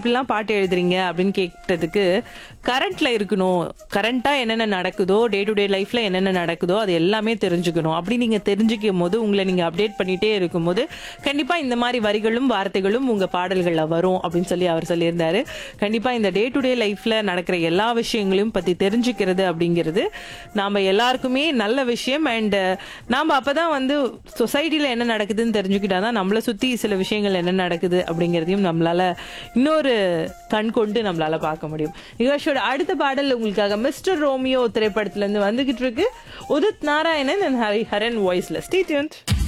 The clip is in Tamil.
இப்படிலாம் பாட்டு எழுதுறீங்க அப்படின்னு கேட்டதுக்கு கரண்ட்ல இருக்கணும் கரண்டா என்னென்ன நடக்குதோ டே டு டே லைஃப்ல என்னென்ன நடக்குதோ அது எல்லாமே தெரிஞ்சுக்கணும் அப்படி நீங்க தெரிஞ்சுக்கும் போது உங்களை நீங்க அப்டேட் பண்ணிட்டே இருக்கும்போது கண்டிப்பா இந்த மாதிரி வரிகளும் வார்த்தைகளும் உங்க பாடல்கள்ல வரும் அப்படின்னு சொல்லி அவர் சொல்லியிருந்தாரு கண்டிப்பா இந்த டே டு டே லைஃப்ல நடக்கிற எல்லா விஷயங்களையும் பத்தி தெரிஞ்சுக்கிறது அப்படிங்கிறது நாம எல்லாருக்குமே நல்ல விஷயம் அண்ட் நாம அப்பதான் வந்து சொசைட்டில என்ன நடக்குதுன்னு தெரிஞ்சுக்கிட்டாதான் நம்மளை சுத்தி சில விஷயங்கள் என்ன நடக்குது அப்படிங்கிறதையும் நம்மளால இன்னொரு கண் கொண்டு நம்மளால பார்க்க முடியும் நிகழ்ச்சியோட அடுத்த பாடல் உங்களுக்காக மிஸ்டர் ரோமியோ திரைப்படத்துல இருந்து வந்துகிட்டு இருக்கு உதித் நாராயணன் அண்ட் ஹரி ஹரன் வாய்ஸ்ல ஸ்டே டியூன்ட்